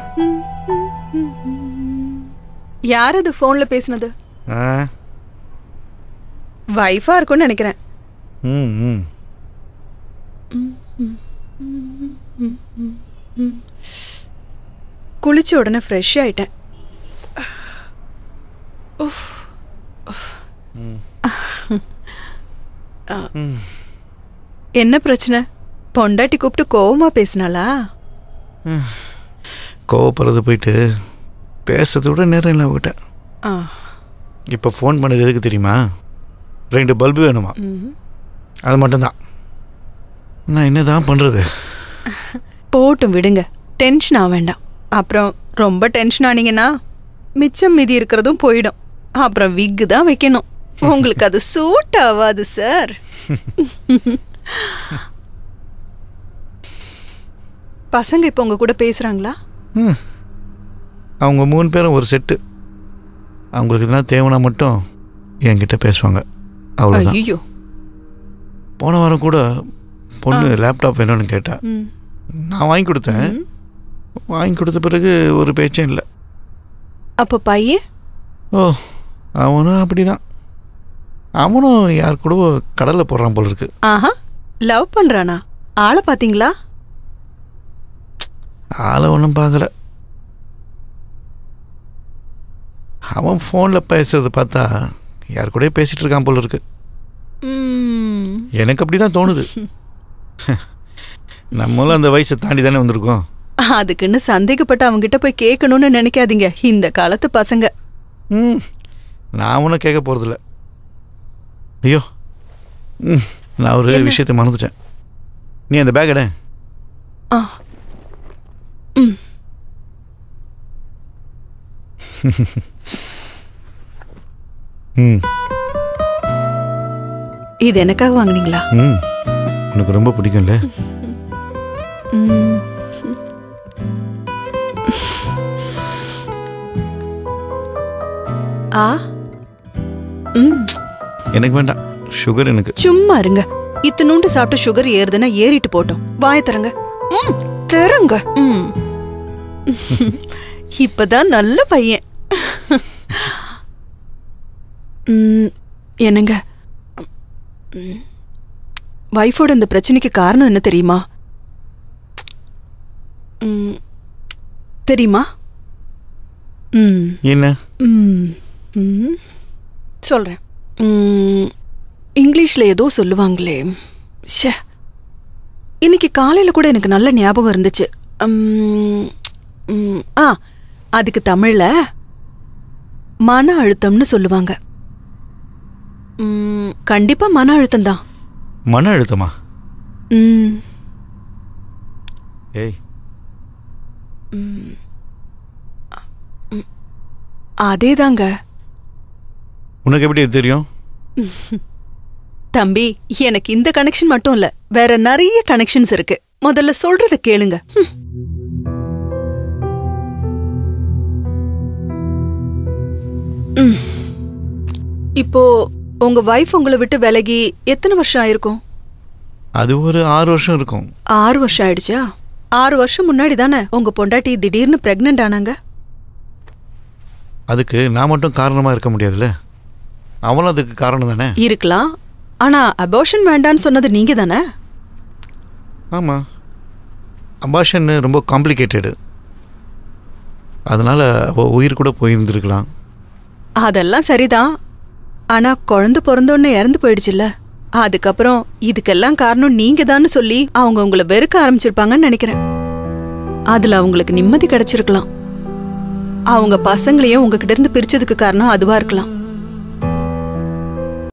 யார் அது ஃபோன்ல பேசுனது ஆ வைஃபா இருக்கும்னு நினைக்கிறேன் ம் ம் குளிச்ச உடனே ஃப்ரெஷ் ஆயிட்டேன் உஃப். உஃப். ஆ. என்ன பிரச்சனை பொண்டாட்டி கூப்பிட்டு கோவமா பேசினாளா கோவப்படுறது போயிட்டு பேசுறத விட நேரம் இல்லை அவகிட்ட ஆ. இப்போ ஃபோன் பண்ணது எதுக்கு தெரியுமா ரெண்டு பல்பு வேணுமா ம். அது மட்டும்தான் நான் என்ன தான் பண்ணுறது போட்டும் விடுங்க டென்ஷன் ஆக வேண்டாம் அப்புறம் ரொம்ப டென்ஷன் ஆனீங்கன்னா மிச்சம் மீதி இருக்கிறதும் போயிடும் அப்புறம் விக்கு தான் வைக்கணும் உங்களுக்கு அது சூட் ஆகாது சார் பசங்க இப்போ உங்க கூட பேசுறாங்களா ம். அவங்க மூணு பேரும் ஒரு செட்டு அவங்களுக்கு இதெல்லாம் தேவைன்னா மட்டும் என்கிட்ட பேசுவாங்க அவ்வளோதான் ஐயோ போன வாரம் கூட பொண்ணு லேப்டாப் வேணும்னு கேட்டா நான் வாங்கி கொடுத்தேன் வாங்கி கொடுத்த பிறகு ஒரு பேச்சும் இல்லை அப்போ பையன் ஓ அவனும் அப்படிதான் அவனும் யார் கூட கடலில் போடுறான் போல இருக்கு ஆஹா லவ் பண்றானா ஆளை பாத்தீங்களா ஆளை ஒன்றும் பார்க்கல அவன் ஃபோனில் பேசுறத பார்த்தா யார் கூடயே பேசிகிட்டு இருக்கான் போல இருக்கு ம், எனக்கு அப்படி தான் தோணுது நம்மளும் அந்த வயசை தாண்டி தானே வந்திருக்கோம் அதுக்குன்னு சந்தேகப்பட்டு அவங்கிட்ட போய் கேட்கணும்னு நினைக்காதீங்க இந்த காலத்து பசங்க ம் நான் ஒன்றும் கேட்க போகிறதில்ல ஐயோ ம் நான் ஒரு என்ன? விஷயத்தை மறந்துட்டேன் நீ அந்த பேக் எடு ஆ. ம். ம் இது எனக்காக வாங்குனீங்களா ம் உனக்கு ரொம்ப பிடிக்கும்ல ம். ஆ ம் எனக்கு வேண்டாம் சுகர் எனக்கு சும்மா இருங்க இத்தினூண்டு சாப்பிட்டு சுகர் ஏறுதுன்னா ஏறிட்டு போட்டோம் வாய தரங்க ம் தரங்க ம் இப்பதான் நல்ல பையன் ம், என்னங்க ம், வைஃபோட இந்த பிரச்சனைக்கு காரணம் என்ன தெரியுமா ம், தெரியுமா ம் என்ன ம், ம். சொல்றேன் ம், இங்கிலீஷ்ல ஏதோ சொல்லுவாங்களே ஷே இன்னைக்கு காலையில கூட எனக்கு நல்ல ஞாபகம் இருந்துச்சு ம், ம், ஆ அதுக்கு தமிழ்ல மன அழுத்தம்னு சொல்லுவாங்க ம், கண்டிப்பா மன அழுத்தம் தான் மன அழுத்தமா ஏய் அதேதாங்க உனக்கு எப்படி இது தெரியும் தம்பி எனக்கு இந்த கனெக்ஷன் மட்டும் இல்ல வேற நிறைய கனெக்ஷன்ஸ் இருக்கு முதல்ல சொல்றத கேளுங்க ஹம். ம். இப்போ உங்க வைஃப் உங்களை விட்டு விலகி எத்தனை வருஷம் ஆயிருக்கும் அது ஒரு ஆறு வருஷம் இருக்கும் ஆறு வருஷம் ஆயிடுச்சா ஆறு வருஷம் முன்னாடி தானே உங்க பொண்டாட்டி திடீர்னு பிரெக்னென்ட் ஆனாங்க அதுக்கு நான் மட்டும் காரணமாக இருக்க முடியாதுல்ல அவனும் அதுக்கு காரணம் தானே இருக்கலாம் ஆனா அபோஷன் வேண்டான்னு சொன்னது நீங்க தானே ஆமாம் அபாஷன் ரொம்ப காம்ப்ளிகேட்டடு அதனால் அவள் உயிர் கூட போயிருந்துருக்கலாம் அதெல்லாம் சரிதான் ஆனா குழந்தை பிறந்தோடனே இறந்து போயிடுச்சுல்ல அதுக்கப்புறம் இதுக்கெல்லாம் காரணம் நீங்க தான் சொல்லி அவங்க உங்களை வெறுக்க ஆரம்பிச்சிருப்பாங்கன்னு நினைக்கிறேன் அதுல அவங்களுக்கு நிம்மதி கிடைச்சிருக்கலாம் அவங்க பசங்களையும் உங்ககிட்ட இருந்து பிரிச்சதுக்கு காரணம் அதுவா இருக்கலாம்